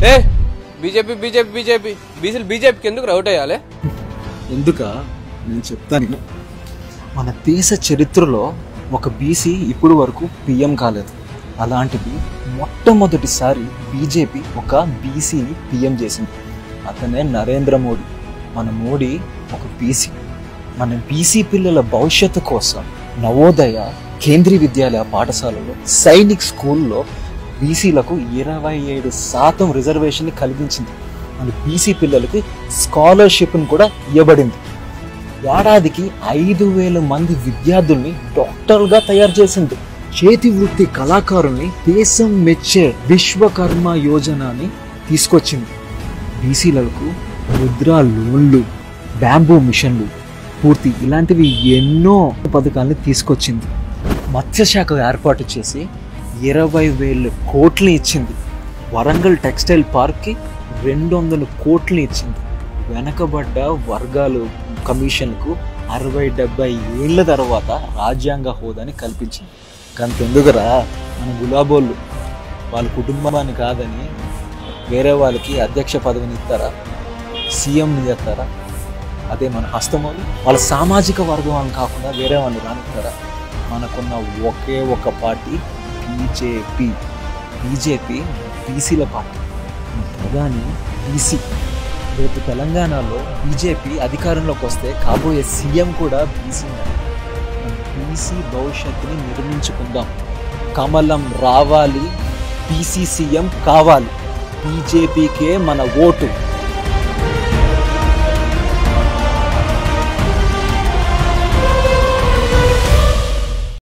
ఏ BJP BJP BJP బీసీలు బీజేపీకి ఎందుకు రౌట్ అయ్యాలి ఎందుక నేను చెప్తాను మన దేశ చరిత్రలో ఒక బీసీ ఇప్పుడు వరకు పిఎం కాలేదు అలాంటిది మొట్టమొదటిసారి బీజేపీ ఒక బీసీని పిఎం చేసింది అతనే నరేంద్ర మోడీ మన మోడీ ఒక బీసీ మన బీసీ పిల్లల భవిష్యత్తు కోసం నవోదయ కేంద్రీయ విద్యాలయ పాఠశాలలో సైనిక్ స్కూల్లో బీసీలకు ఇరవై ఏడు శాతం రిజర్వేషన్ కలిగించింది మన బీసీ పిల్లలకి స్కాలర్షిప్ను కూడా ఇవ్వబడింది ఏడాదికి ఐదు వేల మంది విద్యార్థుల్ని డాక్టర్గా తయారు చేసింది చేతి వృత్తి కళాకారుల్ని దేశం మెచ్చే విశ్వకర్మ యోజనని తీసుకొచ్చింది బీసీలకు ముద్రా లోన్లు బ్యాంబూ మిషన్లు పూర్తి ఇలాంటివి ఎన్నో పథకాలను తీసుకొచ్చింది మత్స్యశాఖ ఏర్పాటు చేసి ఇరవై వేల కోట్లు ఇచ్చింది వరంగల్ టెక్స్టైల్ పార్క్కి రెండు వందల కోట్లు ఇచ్చింది వెనకబడ్డ వర్గాలు కమిషన్కు అరవై డెబ్బై ఏళ్ళ తర్వాత రాజ్యాంగ హోదాని కల్పించింది కంతెందుకురా మన గులాబోళ్ళు వాళ్ళ కుటుంబాన్ని కాదని వేరే వాళ్ళకి అధ్యక్ష పదవిని ఇస్తారా సీఎంని చేస్తారా అదే మన హస్తమోలు వాళ్ళ సామాజిక వర్గం వాళ్ళని కాకుండా వేరే వాళ్ళని రానిస్తారా మనకున్న ఒకే ఒక పార్టీ బీజేపీ బీజేపీ బీసీల పార్టీ మన ప్రధాని బీసీ రేపు తెలంగాణలో బీజేపీ అధికారంలోకి వస్తే కాబోయే సీఎం కూడా బీసీ బీసీ భవిష్యత్తుని నిర్మించుకుందాం కమలం రావాలి బీసీ సీఎం కావాలి బీజేపీకే మన ఓటు